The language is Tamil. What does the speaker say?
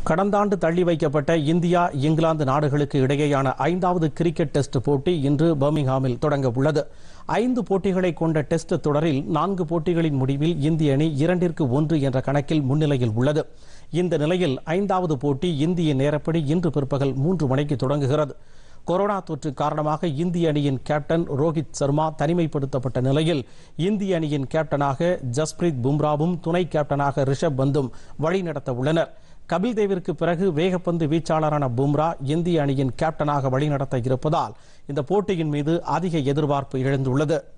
கடந்த ஆண்டு தள்ளி வைக்கப்பட்ட இந்தியா இங்கிலாந்து நாடுகளுக்கு இடையேயான ஐந்தாவது கிரிக்கெட் டெஸ்ட் போட்டி இன்று பர்மிங்ஹாமில் தொடங்க உள்ளது ஐந்து போட்டிகளை கொண்ட டெஸ்ட் தொடரில் நான்கு போட்டிகளின் முடிவில் இந்திய அணி இரண்டிற்கு ஒன்று என்ற கணக்கில் முன்னிலையில் உள்ளது இந்த நிலையில் ஐந்தாவது போட்டி இந்திய நேரப்படி இன்று பிற்பகல் மூன்று மணிக்கு தொடங்குகிறது கொரோனா தொற்று காரணமாக இந்திய அணியின் கேப்டன் ரோஹித் சர்மா தனிமைப்படுத்தப்பட்ட நிலையில் இந்திய அணியின் கேப்டனாக ஜஸ்பிரீத் பும்ராவும் துணை கேப்டனாக ரிஷப் பந்தும் வழிநடத்த உள்ளனர் கபில் தேவிற்கு பிறகு வேகப்பந்து வீச்சாளரான பும்ரா இந்திய அணியின் கேப்டனாக வழிநடத்த இருப்பதால் இந்த போட்டியின் மீது அதிக எதிர்பார்ப்பு எழுந்துள்ளது